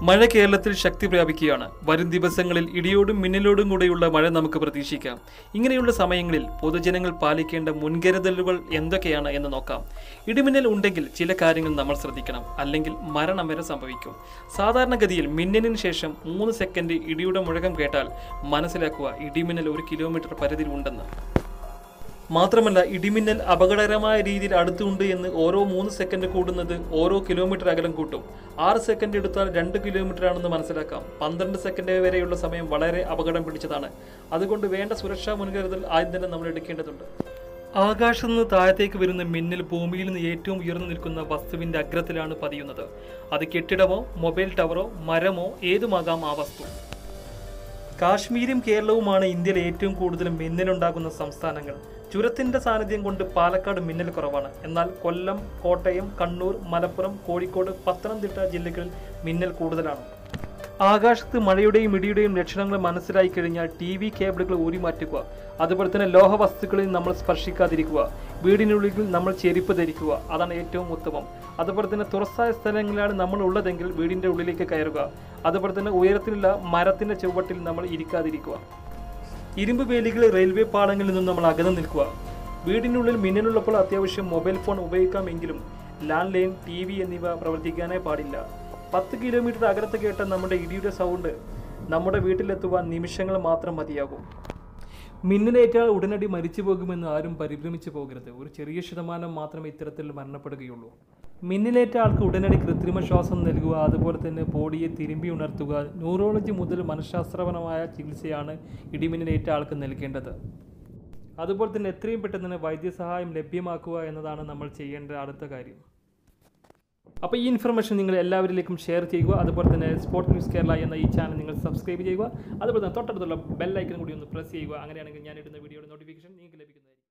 മഴ കേരളത്തിൽ ശക്തി പ്രാപിക്കുകയാണ് വരും ദിവസങ്ങളിൽ ഇടിയോടും മിന്നലോടും കൂടെയുള്ള മഴ നമുക്ക് പ്രതീക്ഷിക്കാം ഇങ്ങനെയുള്ള സമയങ്ങളിൽ പൊതുജനങ്ങൾ പാലിക്കേണ്ട മുൻകരുതലുകൾ എന്തൊക്കെയാണ് എന്ന് നോക്കാം ഇടിമിന്നൽ ഉണ്ടെങ്കിൽ ചില കാര്യങ്ങൾ നമ്മൾ ശ്രദ്ധിക്കണം അല്ലെങ്കിൽ മരണം വരെ സംഭവിക്കും സാധാരണഗതിയിൽ മിന്നലിന് ശേഷം മൂന്ന് സെക്കൻഡ് ഇടിയുടെ മുഴക്കം കേട്ടാൽ മനസ്സിലാക്കുക ഇടിമിന്നൽ ഒരു കിലോമീറ്റർ പരിധിയിൽ ഉണ്ടെന്ന് മാത്രമല്ല ഇടിമിന്നൽ അപകടകരമായ രീതിയിൽ അടുത്തുണ്ട് എന്ന് ഓരോ മൂന്ന് സെക്കൻഡ് കൂടുന്നത് ഓരോ കിലോമീറ്റർ അകലം കൂട്ടും ആറ് സെക്കൻഡ് എടുത്താൽ രണ്ട് കിലോമീറ്റർ ആണെന്ന് മനസ്സിലാക്കാം പന്ത്രണ്ട് സെക്കൻഡ് വരെയുള്ള സമയം വളരെ അപകടം പിടിച്ചതാണ് അതുകൊണ്ട് വേണ്ട സുരക്ഷാ മുൻകരുതൽ ആദ്യം തന്നെ നമ്മൾ എടുക്കേണ്ടതുണ്ട് ആകാശത്ത് നിന്ന് താഴത്തേക്ക് വരുന്ന മിന്നൽ ഭൂമിയിൽ നിന്ന് ഏറ്റവും ഉയർന്നു നിൽക്കുന്ന വസ്തുവിന്റെ അഗ്രത്തിലാണ് പതിയുന്നത് അത് കെട്ടിടമോ മൊബൈൽ ടവറോ മരമോ ഏതുമാകാം ആ വസ്തു കാശ്മീരും കേരളവുമാണ് ഇന്ത്യയിൽ ഏറ്റവും കൂടുതൽ മിന്നലുണ്ടാകുന്ന സംസ്ഥാനങ്ങൾ ചുരത്തിന്റെ സാന്നിധ്യം കൊണ്ട് പാലക്കാട് മിന്നൽ കുറവാണ് എന്നാൽ കൊല്ലം കോട്ടയം കണ്ണൂർ മലപ്പുറം കോഴിക്കോട് പത്തനംതിട്ട ജില്ലകളിൽ മിന്നൽ കൂടുതലാണ് ആകാശത്ത് മഴയുടെയും ഇടിയുടെയും ലക്ഷണങ്ങൾ മനസ്സിലായി കഴിഞ്ഞാൽ ടി വി കേബിളുകൾ ഊരി മാറ്റുക അതുപോലെ തന്നെ ലോഹ വസ്തുക്കളിൽ നമ്മൾ സ്പർശിക്കാതിരിക്കുക വീടിനുള്ളിൽ നമ്മൾ ചെരുപ്പ് ധരിക്കുക അതാണ് ഏറ്റവും ഉത്തമം അതുപോലെ തന്നെ തുറസായ സ്ഥലങ്ങളിലാണ് നമ്മൾ ഉള്ളതെങ്കിൽ വീടിന്റെ ഉള്ളിലേക്ക് കയറുക അതുപോലെ തന്നെ ഉയരത്തിലുള്ള മരത്തിന്റെ ചുവട്ടിൽ നമ്മൾ ഇരിക്കാതിരിക്കുക ഇരുമ്പ് വേലികൾ റെയിൽവേ പാളങ്ങളിൽ നിന്നും നമ്മൾ അകന്നു നിൽക്കുക വീടിനുള്ളിൽ മിന്നലുള്ളപ്പോൾ അത്യാവശ്യം മൊബൈൽ ഫോൺ ഉപയോഗിക്കാമെങ്കിലും ലാൻഡ് ലൈൻ ടി വി എന്നിവ പ്രവർത്തിക്കാനേ പാടില്ല പത്ത് കിലോമീറ്റർ അകലത്ത് കേട്ട നമ്മുടെ ഇടിയുടെ സൗണ്ട് നമ്മുടെ വീട്ടിലെത്തുവാൻ നിമിഷങ്ങൾ മാത്രം മതിയാകും മിന്നലേറ്റാൽ ഉടനടി മരിച്ചു പോകുമെന്ന് ആരും പരിഭ്രമിച്ചു പോകരുത് ഒരു ചെറിയ ശതമാനം മാത്രമേ ഇത്തരത്തിൽ മരണപ്പെടുകയുള്ളൂ മിന്നലേറ്റ ആൾക്ക് ഉടനടി കൃത്രിമ ശ്വാസം നൽകുക അതുപോലെ തന്നെ ബോഡിയെ തിരുമ്പി ഉണർത്തുക ന്യൂറോളജി മുതൽ മനഃശാസ്ത്രപരമായ ചികിത്സയാണ് ഇടിമിന്നലേറ്റ ആൾക്ക് നൽകേണ്ടത് അതുപോലെ തന്നെ എത്രയും പെട്ടെന്ന് തന്നെ വൈദ്യസഹായം ലഭ്യമാക്കുക എന്നതാണ് നമ്മൾ ചെയ്യേണ്ട അടുത്ത കാര്യം അപ്പോൾ ഈ ഇൻഫർമേഷൻ നിങ്ങൾ എല്ലാവരിലേക്കും ഷെയർ ചെയ്യുക അതുപോലെ തന്നെ സ്പോർട്ട് ന്യൂസ് കേരള എന്ന ഈ ചാനൽ നിങ്ങൾ സബ്സ്ക്രൈബ് ചെയ്യുക അതുപോലെ തന്നെ തൊട്ടടുത്തുള്ള ബെൽ ഐക്കൺ കൂടി ഒന്ന് പ്രസ് ചെയ്യുക അങ്ങനെയാണെങ്കിൽ ഞാൻ ഇടുന്ന വീഡിയോയുടെ നോട്ടിഫിക്കേഷൻ നിങ്ങൾക്ക് ലഭിക്കുന്നതായിരിക്കും